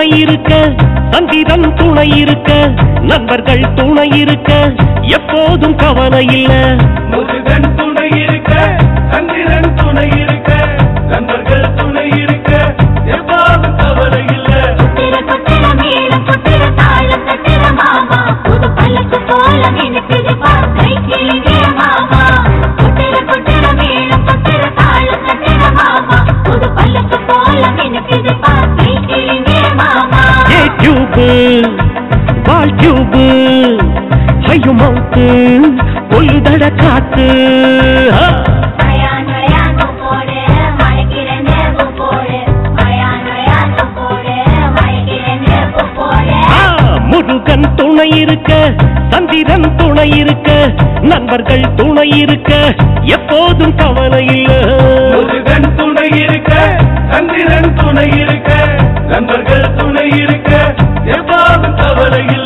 துணை இருக்க சந்திரன் துணை இருக்க நண்பர்கள் துணை இருக்க எப்போதும் கவலை இல்ல முருகன் துணை இருக்க சந்திரன் துணை இருக்க நண்பர்கள் துணை இருக்க எவ்வாறும் கவலை இல்ல குட்டிர குட்டிர மேளம் குட்டிர தாளம் தட்டிர மாமா புது பல்லக்கு போல நினைக்குது பார்த்தை கிளியே மாமா குட்டிர குட்டிர மேளம் குட்டிர தாளம் தட்டிர மாமா புது பல்லக்கு போல நினைக்குது பார்த்தை கிளியே மாமா ஏ டியூபு பால் டியூபு ஐயோ மவுத்து கொல்லுதட காத்து ஆ! நயா நயா போடு மழைக்கிறேன்னு போடு நயா நயா போடு மழைக்கிறேன்னு போடு ஆ, முருகன் துணை இருக்க சந்திரன் துணை இருக்க நண்பர்கள் துணை இருக்க எப்போதும் கவலை இல்ல முருகன் துணை இருக்க சந்திரன் துணை இருக்க நண்பர்கள் துணை இருக்க எவ்வாறும் கவலை இல்ல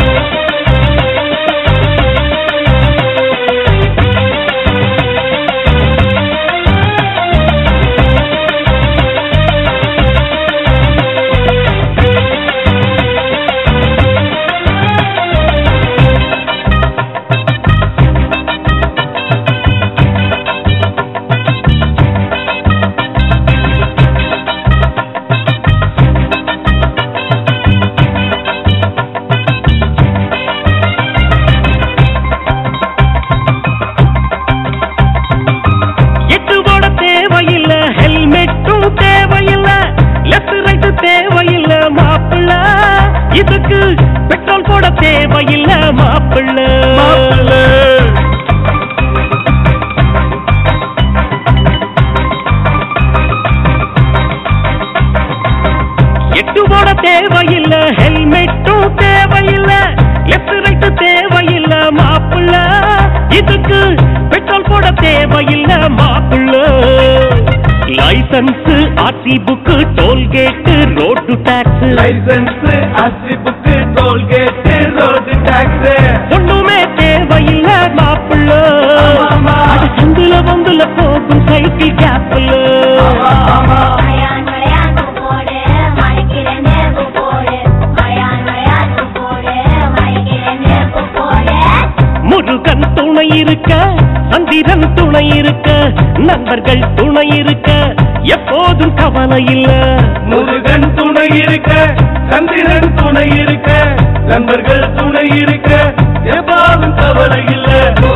எட்டு போட தேவையில்ல ஹெல்மெட்டும் தேவையில்ல லெஃப்ட் ரைட் தேவையில்ல மாப்பிள்ள இதுக்கு பெட்ரோல் போட தேவையில்ல மாப்பிள்ள எட்டு போட தேவையில்ல ஹெல்மெட்டும் தேவையில்ல லெஃப்ட் ரைட் தேவையில்ல மாப்பிள்ள இதுக்கு பெட்ரோல் போட தேவையில்ல மாப்பிள்ள license RC book toll gate road tax license அசி புக்கு டோல்கேட் ரோடு டாக்ஸ் ஒண்ணுமே தேவையில்ல மாப்பிள்ள ஆமா. அது சந்துல பொந்துல போகும் சைக்கிள் கேப்ல ஆமா நயா நயா போடு மழைக்கிறேன்னு போடு நயா நயா போடு மழைக்கிறேன்னு போடு முருகன் துணை இருக்க சந்திரன் துணை இருக்க நண்பர்கள் துணை இருக்க எப்போதும் கவலை இல்ல முருகன் துணை இருக்க சந்திரன் துணை இருக்க நண்பர்கள் துணை இருக்க எவ்வாறும் கவலை இல்ல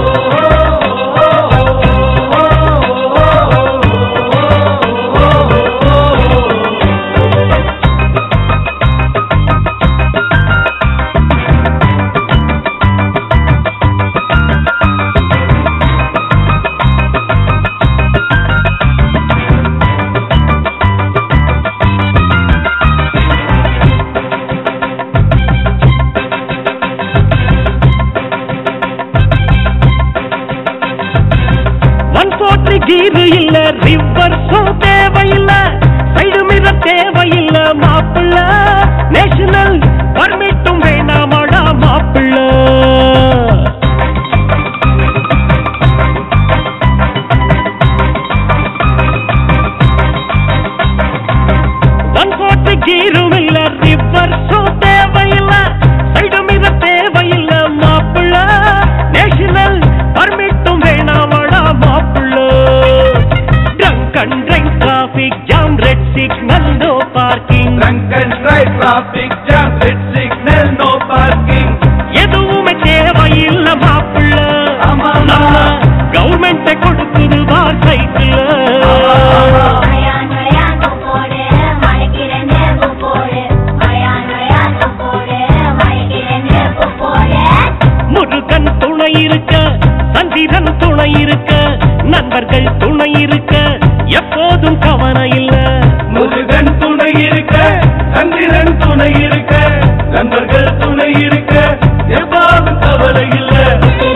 ஒன் போட்டு கீரு இல்ல ரிவர்ஸும் தேவையில்ல சைடு மிரர் தேவையில்ல மாப்பிள்ள நேஷனல் பர்மிட்டும் வேணாமாடா மாப்பிள்ள ஒன் போட்டு கீரும் இல்ல ரிவர்ஸும் தேவையில்ல சைடு மிரர் தேவையில்ல மாப்பிள்ள நேஷனல் பர்மிட்டும் வேணாமாடா மாப்பிள்ள drunk and drive traffic jam red signal no parking Drunk and drive traffic jam, red signal, no parking. எதுவுமே தேவையில்ல மாப்பிள்ள ஆமா, ஆமா. நம்ம கவர்மெண்ட் கொடுக்குது வா சைக்கிள் நயா நயா போடு மழைக்கிறேன்னு போடு நயா நயா போடு மழைக்கிறேன்னு போடு முருகன் துணை இருக்க சந்திரன் துணை இருக்க நண்பர்கள் துணை இருக்க எப்போதும் கவலை இல்ல முருகன் துணை இருக்க சந்திரன் துணை இருக்க நண்பர்கள் துணை இருக்க எவ்வாறும் கவலை இல்ல